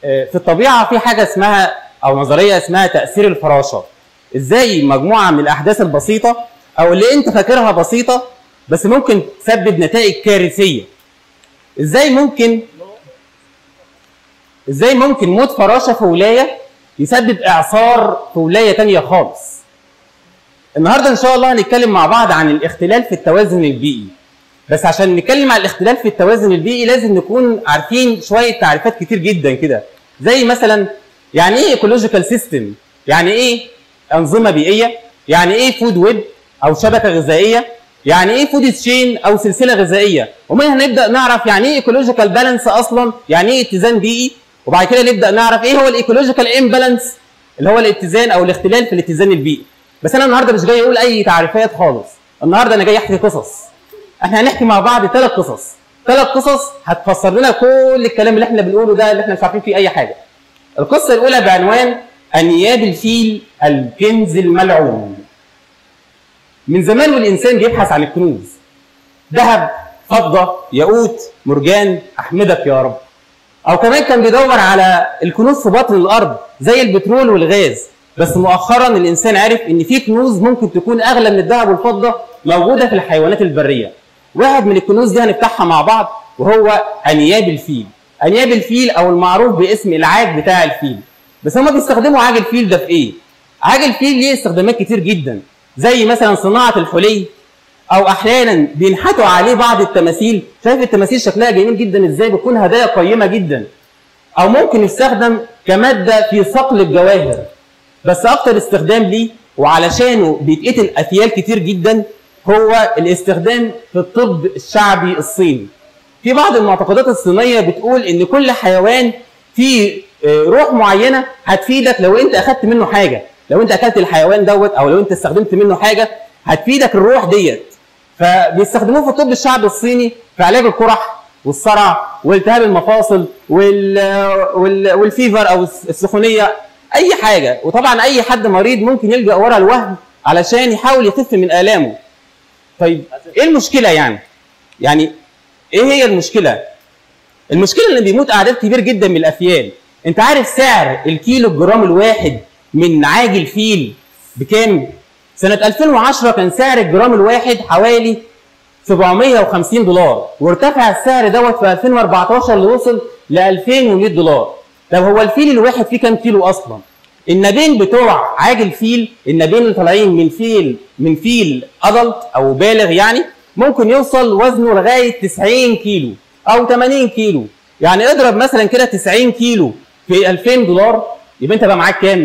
آه، في الطبيعه في حاجه اسمها او نظريه اسمها تاثير الفراشه ازاي مجموعه من الاحداث البسيطه او اللي انت فاكرها بسيطه بس ممكن تسبب نتائج كارثيه ازاي ممكن ازاي ممكن موت فراشه في ولايه يسبب اعصار في ولايه تانية خالص النهارده ان شاء الله هنتكلم مع بعض عن الاختلال في التوازن البيئي بس عشان نتكلم عن الاختلال في التوازن البيئي لازم نكون عارفين شويه تعريفات كتير جدا كده زي مثلا يعني ايه ايكولوجيكال سيستم يعني ايه انظمه بيئيه يعني ايه فود ويب او شبكه غذائيه يعني ايه فود تشين او سلسله غذائيه ومنها نبدا نعرف يعني ايه ايكولوجيكال بالانس اصلا يعني ايه اتزان بيئي وبعد كده نبدا نعرف ايه هو الايكولوجيكال امبالانس اللي هو الاتزان او الاختلال في الاتزان البيئي بس انا النهارده مش جاي اقول اي تعريفات خالص النهارده انا جاي احكي قصص احنا هنحكي مع بعض ثلاث قصص ثلاث قصص هتفسر لنا كل الكلام اللي احنا بنقوله ده اللي احنا مش عارفين فيه اي حاجه القصه الاولى بعنوان انياب الفيل الكنز الملعون من زمان والانسان بيبحث عن الكنوز ذهب فضه ياقوت مرجان احمدك يا رب او كمان كان بيدور على الكنوز في بطن الارض زي البترول والغاز بس مؤخرا الانسان عرف ان في كنوز ممكن تكون اغلى من الذهب والفضه موجوده في الحيوانات البريه واحد من الكنوز دي هنفتحها مع بعض وهو انياب الفيل انياب الفيل او المعروف باسم العاج بتاع الفيل بس هم بيستخدموا عاج الفيل ده في ايه عاج الفيل ليه استخدامات كتير جدا زي مثلا صناعه الحلي او احيانا بينحتوا عليه بعض التماثيل شايف التماثيل شكلها جميل جدا ازاي بتكون هدايا قيمه جدا او ممكن يستخدم كماده في صقل الجواهر بس اكتر استخدام ليه وعلشانه بيتقتل اثيال كتير جدا هو الاستخدام في الطب الشعبي الصيني في بعض المعتقدات الصينيه بتقول ان كل حيوان فيه آه، روح معينه هتفيدك لو انت اخدت منه حاجه لو انت اكلت الحيوان دوت او لو انت استخدمت منه حاجه هتفيدك الروح ديت فبيستخدموه في الطب الشعبي الصيني في علاج القرح والصرع والتهاب المفاصل وال... وال... والفيفر او السخونيه اي حاجه وطبعا اي حد مريض ممكن يلجا ورا الوهم علشان يحاول يخف من الامه طيب ايه المشكله يعني يعني ايه هي المشكله المشكله ان بيموت اعداد كبير جدا من الافيال انت عارف سعر الكيلو الجرام الواحد من عاج الفيل بكام سنه 2010 كان سعر الجرام الواحد حوالي 750 دولار وارتفع السعر دوت في 2014 اللي وصل ل 2100 دولار طب هو الفيل الواحد فيه كام كيلو اصلا النابين بتوع عاج الفيل النابين اللي طالعين من فيل من فيل ادلت او بالغ يعني ممكن يوصل وزنه لغايه 90 كيلو او 80 كيلو يعني اضرب مثلا كده 90 كيلو في 2000 دولار يبقى انت بقى معاك كام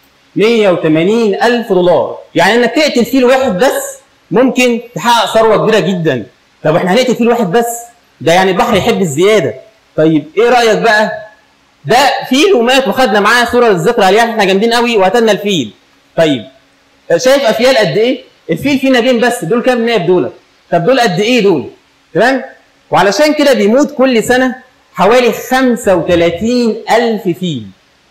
180 الف دولار يعني انك تقتل فيل واحد بس ممكن تحقق ثروه كبيره جدا طب احنا هنقتل فيل واحد بس ده يعني البحر يحب الزياده طيب ايه رايك بقى ده فيل ومات وخدنا معاه صوره للذكرى عليها احنا جامدين قوي وقتلنا الفيل طيب شايف افيال قد ايه الفيل فيه نابين بس دول كام ناب دول طب دول قد ايه دول تمام وعلشان كده بيموت كل سنه حوالي 35 ألف فيل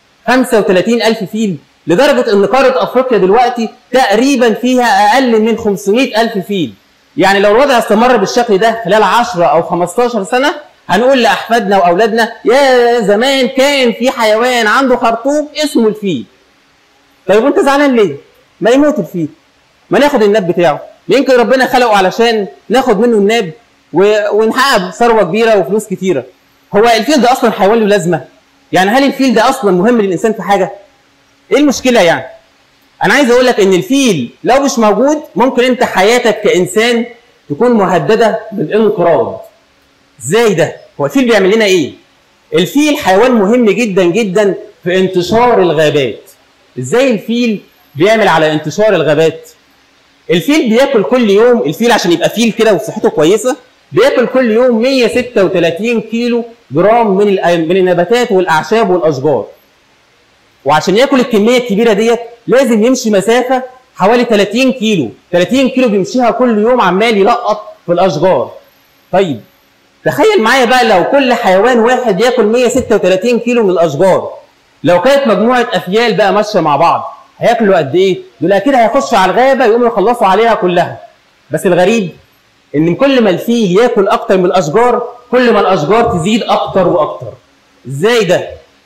35 ألف فيل لدرجة إن قارة أفريقيا دلوقتي تقريبا فيها أقل من 500 ألف فيل يعني لو الوضع استمر بالشكل ده خلال 10 أو 15 سنة هنقول لأحفادنا وأولادنا يا زمان كان في حيوان عنده خرطوم اسمه الفيل طيب وأنت زعلان ليه؟ ما يموت الفيل ما ناخد الناب بتاعه يمكن ربنا خلقه علشان ناخد منه الناب و... ونحقق ثروة كبيرة وفلوس كتيرة هو الفيل ده أصلا حيوان له لازمة؟ يعني هل الفيل ده أصلا مهم للإنسان في حاجة؟ ايه المشكله يعني انا عايز اقول لك ان الفيل لو مش موجود ممكن انت حياتك كانسان تكون مهدده بالانقراض ازاي ده هو الفيل بيعمل لنا ايه الفيل حيوان مهم جدا جدا في انتشار الغابات ازاي الفيل بيعمل على انتشار الغابات الفيل بياكل كل يوم الفيل عشان يبقى فيل كده وصحته كويسه بياكل كل يوم 136 كيلو جرام من من النباتات والاعشاب والاشجار وعشان ياكل الكميه الكبيره ديت لازم يمشي مسافه حوالي 30 كيلو 30 كيلو بيمشيها كل يوم عمال يلقط في الاشجار طيب تخيل معايا بقى لو كل حيوان واحد ياكل 136 كيلو من الاشجار لو كانت مجموعه افيال بقى ماشيه مع بعض هياكلوا قد ايه دول اكيد هيخشوا على الغابه يقوموا يخلصوا عليها كلها بس الغريب ان كل ما الفيل ياكل اكتر من الاشجار كل ما الاشجار تزيد اكتر واكتر ازاي ده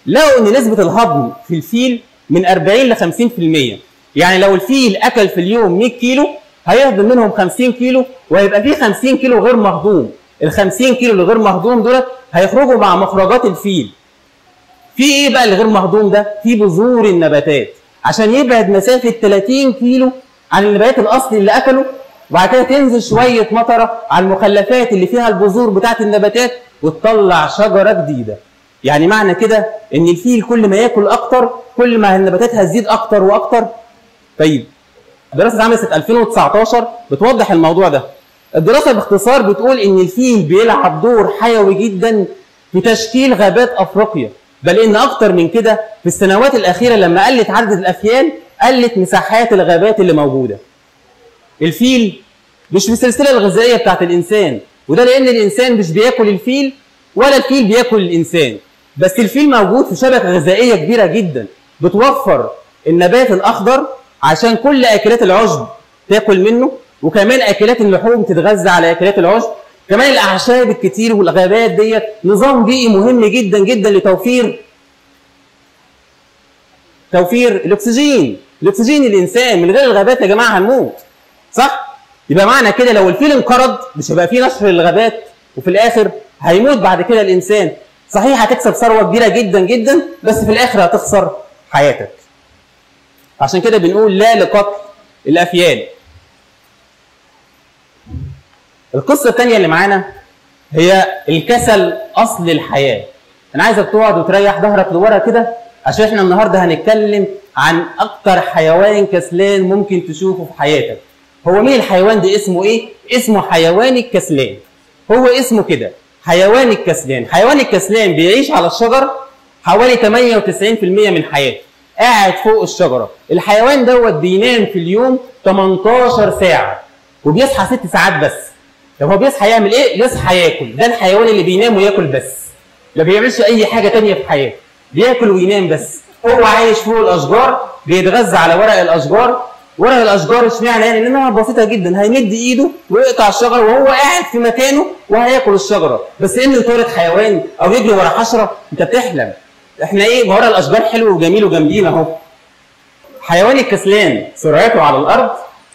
لقوا ان نسبه الهضم في الفيل من 40 ل 50% يعني لو الفيل اكل في اليوم 100 كيلو هيهضم منهم 50 كيلو وهيبقى في 50 كيلو غير مهضوم ال 50 كيلو اللي غير مهضوم دولت هيخرجوا مع مخرجات الفيل في ايه بقى اللي غير مهضوم ده في بذور النباتات عشان يبعد مسافه 30 كيلو عن النبات الاصلي اللي اكله وبعد كده تنزل شويه مطره على المخلفات اللي فيها البذور بتاعه النباتات وتطلع شجره جديده يعني معنى كده ان الفيل كل ما ياكل اكتر كل ما النباتات هتزيد اكتر واكتر طيب دراسه اتعملت سنه 2019 بتوضح الموضوع ده الدراسه باختصار بتقول ان الفيل بيلعب دور حيوي جدا في تشكيل غابات افريقيا بل ان اكتر من كده في السنوات الاخيره لما قلت عدد الافيال قلت مساحات الغابات اللي موجوده الفيل مش في السلسله الغذائيه بتاعت الانسان وده لان الانسان مش بياكل الفيل ولا الفيل بياكل الانسان بس الفيل موجود في شبكه غذائيه كبيره جدا بتوفر النبات الاخضر عشان كل اكلات العشب تاكل منه وكمان اكلات اللحوم تتغذى على اكلات العشب كمان الاعشاب الكتير والغابات ديت نظام بيئي مهم جدا جدا لتوفير توفير الاكسجين الاكسجين الانسان من غير الغابات يا جماعه هنموت صح يبقى معنى كده لو الفيل انقرض مش هيبقى فيه نشر للغابات وفي الاخر هيموت بعد كده الانسان صحيح هتكسب ثروه كبيره جدا جدا بس في الاخر هتخسر حياتك عشان كده بنقول لا لقتل الافيال القصه الثانيه اللي معانا هي الكسل اصل الحياه انا عايزك تقعد وتريح ظهرك لورا كده عشان احنا النهارده هنتكلم عن اكتر حيوان كسلان ممكن تشوفه في حياتك هو مين الحيوان ده اسمه ايه اسمه حيوان الكسلان هو اسمه كده حيوان الكسلان حيوان الكسلان بيعيش على الشجر حوالي 98% من حياته قاعد فوق الشجره الحيوان دوت بينام في اليوم 18 ساعه وبيصحى 6 ساعات بس طب هو بيصحى يعمل ايه يصحى ياكل ده الحيوان اللي بينام وياكل بس ما بيعملش اي حاجه تانية في حياته بياكل وينام بس هو عايش فوق الاشجار بيتغذى على ورق الاشجار ورق الاشجار اشمعنى يعني لانها بسيطه جدا هيمد ايده ويقطع الشجره وهو قاعد في مكانه وهياكل الشجره بس انه يطارد حيوان او يجري ورا حشره انت بتحلم احنا ايه ورق الاشجار حلو وجميل وجنبينا اهو حيوان الكسلان سرعته على الارض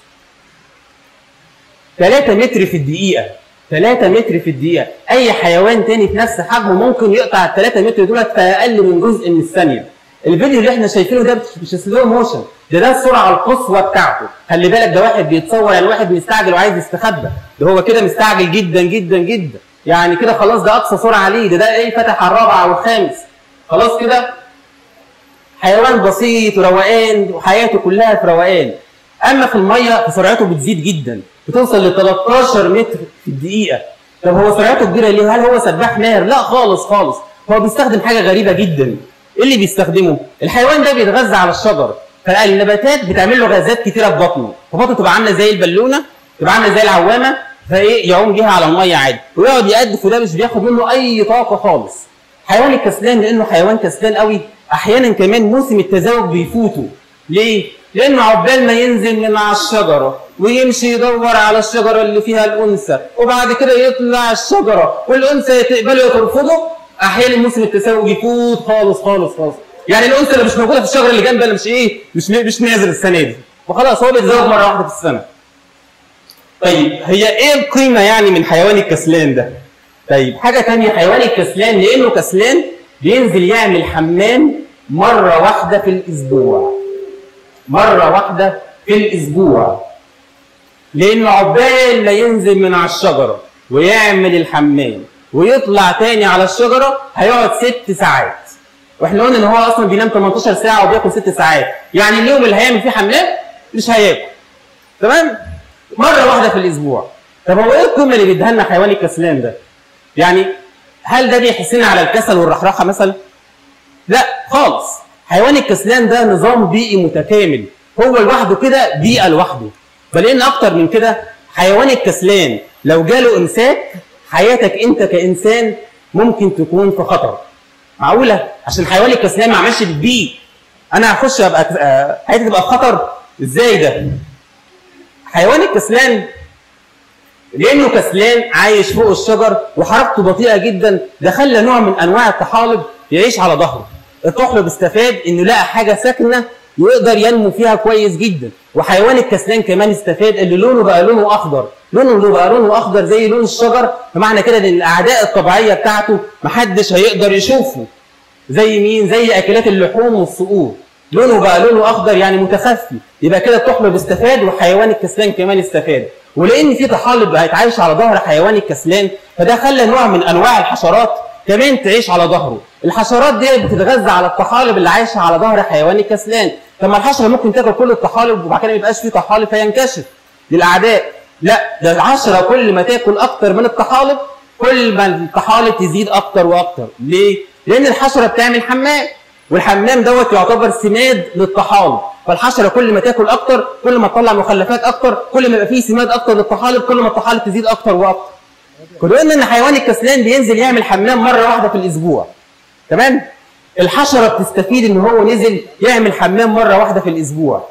3 متر في الدقيقه 3 متر في الدقيقه اي حيوان تاني في نفس حجمه ممكن يقطع ال 3 متر دولت في اقل من جزء من الثانيه الفيديو اللي احنا شايفينه ده مش سلو موشن ده ده السرعه القصوى بتاعته خلي بالك ده واحد بيتصور يعني واحد مستعجل وعايز يستخبى ده هو كده مستعجل جدا جدا جدا يعني كده خلاص ده اقصى سرعه ليه ده ده ايه فتح على الرابع او الخامس خلاص كده حيوان بسيط وروقان وحياته كلها في روقان اما في الميه فسرعته بتزيد جدا بتوصل ل 13 متر في الدقيقه طب هو سرعته كبيره ليه هل هو سباح ماهر لا خالص خالص هو بيستخدم حاجه غريبه جدا ايه اللي بيستخدمه الحيوان ده بيتغذى على الشجر فالنباتات بتعمل له غازات كتيره في بطنه فبطنه تبقى عامله زي البالونه تبقى عامله زي العوامه فايه يعوم بيها على الميه عادي ويقعد يقدف وده مش بياخد منه اي طاقه خالص حيوان الكسلان لانه حيوان كسلان قوي احيانا كمان موسم التزاوج بيفوته ليه لانه عقبال ما ينزل من على الشجره ويمشي يدور على الشجره اللي فيها الانثى وبعد كده يطلع الشجره والانثى تقبله وترفضه احيانا موسم التزاوج يفوت خالص خالص خالص يعني الانثى اللي مش موجوده في الشجره اللي جنبها مش ايه مش مش نازل السنه دي وخلاص هو بيتزوج مره واحده في السنه طيب هي ايه القيمه يعني من حيوان الكسلان ده طيب حاجه ثانيه حيوان الكسلان لانه كسلان بينزل يعمل حمام مره واحده في الاسبوع مره واحده في الاسبوع لانه عقبال ما ينزل من على الشجره ويعمل الحمام ويطلع تاني على الشجره هيقعد ست ساعات واحنا قلنا ان هو اصلا بينام 18 ساعه وبياكل ست ساعات يعني اليوم اللي هيعمل فيه حمام مش هياكل تمام مره واحده في الاسبوع طب هو ايه القيمه اللي بيديها لنا حيوان الكسلان ده يعني هل ده بيحسنا على الكسل والرحراحه مثلا لا خالص حيوان الكسلان ده نظام بيئي متكامل هو لوحده كده بيئه لوحده بل ان اكتر من كده حيوان الكسلان لو جاله امساك حياتك انت كانسان ممكن تكون في خطر معقوله عشان حيوان الكسلان ما عملش بالبيئي انا هخش ابقى حياتي تبقى في خطر ازاي ده حيوان الكسلان لانه كسلان عايش فوق الشجر وحركته بطيئه جدا ده خلى نوع من انواع الطحالب يعيش على ظهره الطحلب استفاد انه لقى حاجه ساكنه يقدر ينمو فيها كويس جدا وحيوان الكسلان كمان استفاد اللي لونه بقى لونه اخضر لونه اللي بقى لونه اخضر زي لون الشجر فمعنى كده ان الاعداء الطبيعيه بتاعته محدش هيقدر يشوفه زي مين زي اكلات اللحوم والصقور لونه بقى لونه اخضر يعني متخفي يبقى كده الطحلب استفاد وحيوان الكسلان كمان استفاد ولان في طحالب هيتعايش على ظهر حيوان الكسلان فده خلى نوع من انواع الحشرات كمان تعيش على ظهره الحشرات دي بتتغذى على الطحالب اللي عايشه على ظهر حيوان الكسلان طب ما الحشره ممكن تاكل كل الطحالب وبعد كده ما يبقاش فيه طحالب فينكشف للاعداء لا ده الحشره كل ما تاكل اكتر من الطحالب كل ما الطحالب تزيد اكتر واكتر ليه لان الحشره بتعمل حمام والحمام دوت يعتبر سماد للطحالب فالحشره كل ما تاكل اكتر كل ما تطلع مخلفات اكتر كل ما يبقى فيه سماد اكتر للطحالب كل ما الطحالب تزيد اكتر واكتر كنا قلنا ان حيوان الكسلان بينزل يعمل حمام مره واحده في الاسبوع تمام الحشره بتستفيد ان هو نزل يعمل حمام مره واحده في الاسبوع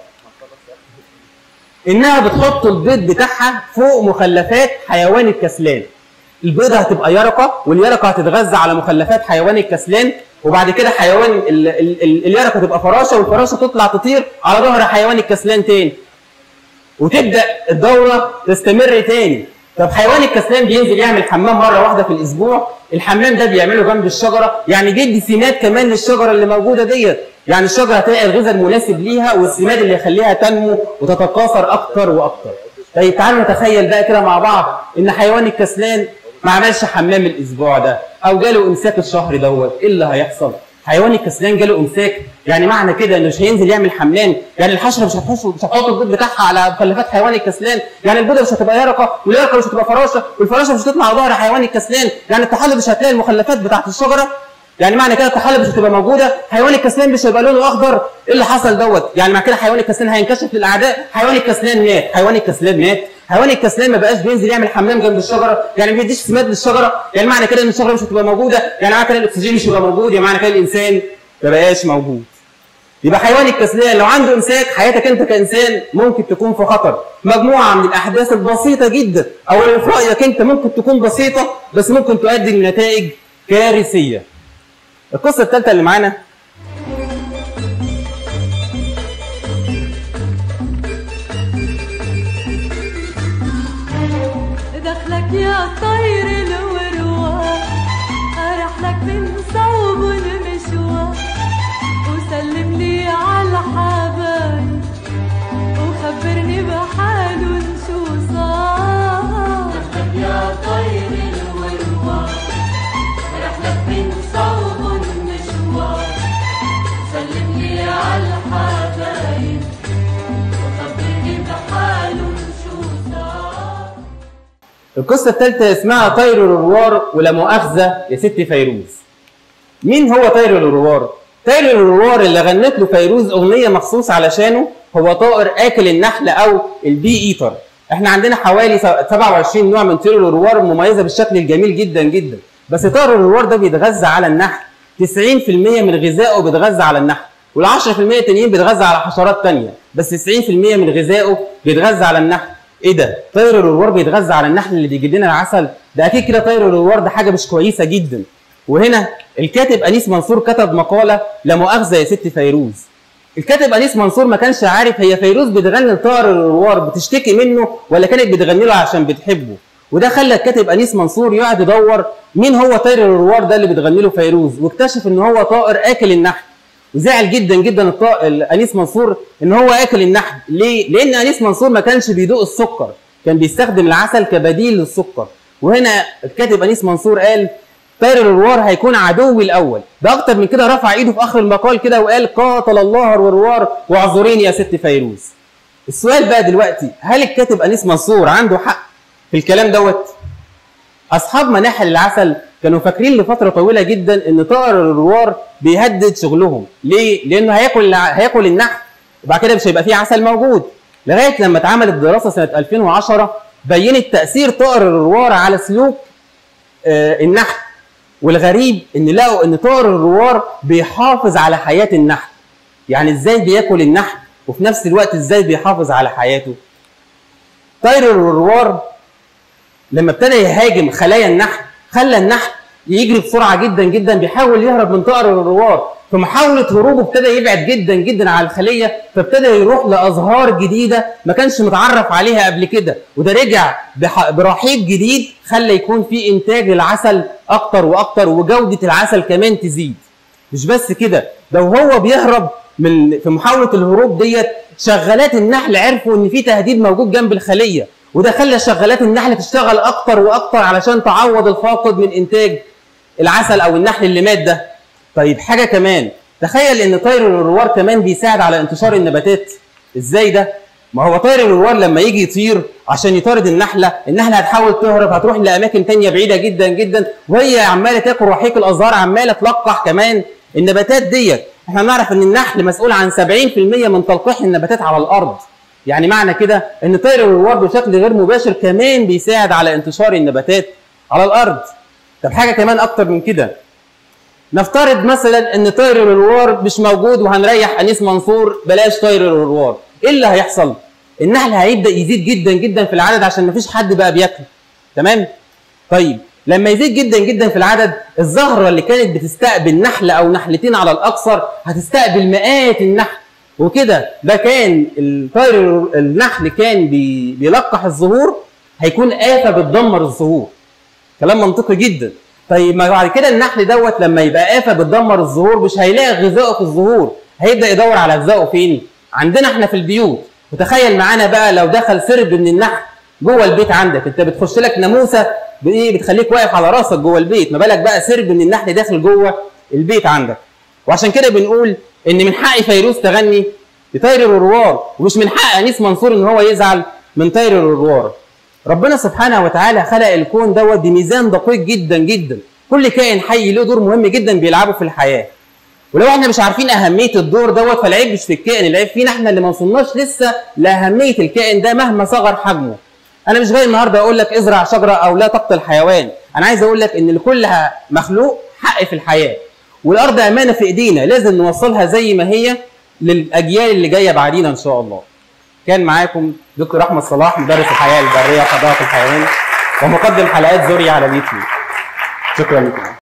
انها بتحط البيض بتاعها فوق مخلفات حيوان الكسلان البيضه هتبقى يرقه واليرقه هتتغذى على مخلفات حيوان الكسلان وبعد كده حيوان ال- ال- ال- اليرقه تبقى فراشه والفراشه تطلع تطير على ظهر حيوان الكسلان تاني وتبدا الدوره تستمر تاني طب حيوان الكسلان بينزل يعمل حمام مره واحده في الاسبوع الحمام ده بيعمله جنب الشجره يعني بيدي سمات كمان للشجره اللي موجوده ديت يعني الشجره هتلاقي الغذاء المناسب ليها والسماد اللي يخليها تنمو وتتكاثر اكتر واكتر طيب تعالوا نتخيل بقى كده مع بعض ان حيوان الكسلان ما عملش حمام الاسبوع ده او جاله امساك الشهر دوت ايه اللي هيحصل حيوان الكسلان جاله امساك يعني معنى كده انه مش هينزل يعمل حمام يعني الحشره مش هتحط مش هتحط البيض بتاعها على مخلفات حيوان الكسلان يعني البيضه مش هتبقى يرقه واليرقه مش هتبقى فراشه والفراشه مش هتطلع على ظهر حيوان الكسلان يعني الطحالب مش هتلاقي المخلفات بتاعت الشجره يعني معنى كده الطحالب مش هتبقى موجوده حيوان الكسلان مش هيبقى لونه اخضر ايه اللي حصل دوت يعني مع كده حيوان الكسلان هينكشف للاعداء حيوان الكسلان مات حيوان الكسلان مات حيوان الكسلان ما بقاش بينزل يعمل حمام جنب الشجره يعني ما بيديش سماد للشجره يعني معنى كده ان الشجره مش هتبقى موجوده يعني معنى كده الاكسجين مش هيبقى موجود يعني معنى كده الانسان ما بقاش موجود يبقى حيوان الكسلان لو عنده امساك حياتك انت كانسان ممكن تكون في خطر مجموعه من الاحداث البسيطه جدا او اللي في رايك انت ممكن تكون بسيطه بس ممكن تؤدي لنتائج كارثيه القصه الثالثه اللي معانا دخلك يا طير الورواح ارحلك من صوب المشوار وسلم لي على حبايب وخبرني بحالهم شو صار دخلك يا طير الورواح رحلك من صوب المشوار سلم لي على الحبايب وخبرني بحالهم شو صار القصه الثالثه اسمها طير الروار ولا مؤاخذه يا ست فيروز مين هو طير الروار طير الروار اللي غنت له فيروز اغنيه مخصوص علشانه هو طائر اكل النحل او البي ايتر احنا عندنا حوالي 27 نوع من طيور الروار مميزه بالشكل الجميل جدا جدا بس طائر الروار ده بيتغذى على النحل 90% من غذائه بيتغذى على النحل وال10% التانيين بيتغذى على حشرات تانية بس 90% من غذائه بيتغذى على النحل ايه ده طير الروار بيتغذى على النحل اللي بيجيب لنا العسل ده اكيد كده طير الروار ده حاجه مش كويسه جدا وهنا الكاتب انيس منصور كتب مقاله لا مؤاخذه يا ست فيروز الكاتب انيس منصور ما كانش عارف هي فيروز بتغني لطائر الروار بتشتكي منه ولا كانت بتغني له عشان بتحبه وده خلى الكاتب انيس منصور يقعد يدور مين هو طير الروار ده اللي بتغني له فيروز واكتشف ان هو طائر اكل النحل وزعل جدا جدا الطائر انيس منصور ان هو اكل النحل ليه لان انيس منصور ما كانش بيدوق السكر كان بيستخدم العسل كبديل للسكر وهنا الكاتب انيس منصور قال طير الروار هيكون عدوي الاول ده اكتر من كده رفع ايده في اخر المقال كده وقال قاتل الله الروار واعذريني يا ست فيروز السؤال بقى دلوقتي هل الكاتب انيس منصور عنده حق في الكلام دوت اصحاب مناحل العسل كانوا فاكرين لفتره طويله جدا ان طائر الروار بيهدد شغلهم ليه لانه هياكل الع- هياكل النحل وبعد كده مش هيبقى فيه عسل موجود لغايه لما اتعملت دراسه سنه 2010 بينت تاثير طائر الروار على سلوك آه، النحل والغريب ان لقوا ان طائر الروار بيحافظ على حياه النحل يعني ازاي بياكل النحل وفي نفس الوقت ازاي بيحافظ على حياته طير الروار لما ابتدى يهاجم خلايا النحل خلى النحل يجري بسرعه جدا جدا بيحاول يهرب من طائر الروار في محاوله هروبه ابتدى يبعد جدا جدا عن الخليه فابتدى يروح لازهار جديده ما كانش متعرف عليها قبل كده وده رجع بح- برحيق جديد خلى يكون في انتاج العسل اكتر واكتر وجوده العسل كمان تزيد مش بس كده ده وهو بيهرب من في محاوله الهروب ديت شغالات النحل عرفوا ان في تهديد موجود جنب الخليه وده خلى شغالات النحل تشتغل اكتر واكتر علشان تعوض الفاقد من انتاج العسل او النحل اللي مات ده طيب حاجه كمان تخيل ان طير الروار كمان بيساعد على انتشار النباتات ازاي ده ما هو طير الروار لما يجي يطير عشان يطارد النحله النحله هتحاول تهرب هتروح لاماكن تانية بعيده جدا جدا وهي عماله تاكل رحيق الازهار عماله تلقح كمان النباتات ديت احنا نعرف ان النحل مسؤول عن 70% من تلقيح النباتات على الارض يعني معنى كده ان طير الروار بشكل غير مباشر كمان بيساعد على انتشار النباتات على الارض طب حاجه كمان اكتر من كده نفترض مثلا ان طير الروار مش موجود وهنريح انيس منصور بلاش طير الروار ايه اللي هيحصل النحل هيبدا يزيد جدا جدا في العدد عشان مفيش حد بقى بياكل تمام طيب لما يزيد جدا جدا في العدد الزهره اللي كانت بتستقبل نحله او نحلتين على الاكثر هتستقبل مئات النحل وكده ده كان الطير النحل كان بي بيلقح الزهور هيكون آفة بتدمر الزهور كلام منطقي جدا طيب ما بعد كده النحل دوت لما يبقى آفة بتدمر الزهور مش هيلاقي غذائه في الزهور هيبدأ يدور على غذائه فين عندنا احنا في البيوت وتخيل معانا بقى لو دخل سرب من النحل جوه البيت عندك انت بتخش لك ناموسه بايه بتخليك واقف على راسك جوه البيت ما بالك بقى سرب من النحل داخل جوه البيت عندك وعشان كده بنقول ان من حق فيروز تغني لطير الروار ومش من حق انيس منصور ان هو يزعل من طير الروار ربنا سبحانه وتعالى خلق الكون دوت بميزان دقيق جدا جدا كل كائن حي له دور مهم جدا بيلعبه في الحياه ولو احنا مش عارفين اهميه الدور دوت فالعيب مش في الكائن العيب فينا احنا اللي ما وصلناش لسه لاهميه الكائن ده مهما صغر حجمه انا مش جاي النهارده اقول لك ازرع شجره او لا تقتل حيوان انا عايز اقول لك ان لكل مخلوق حق في الحياه والارض امانه في ايدينا لازم نوصلها زي ما هي للاجيال اللي جايه بعدينا ان شاء الله كان معاكم دكتور احمد صلاح مدرس الحياه البريه وقضاء الحيوان ومقدم حلقات زوريا على اليوتيوب شكرا لكم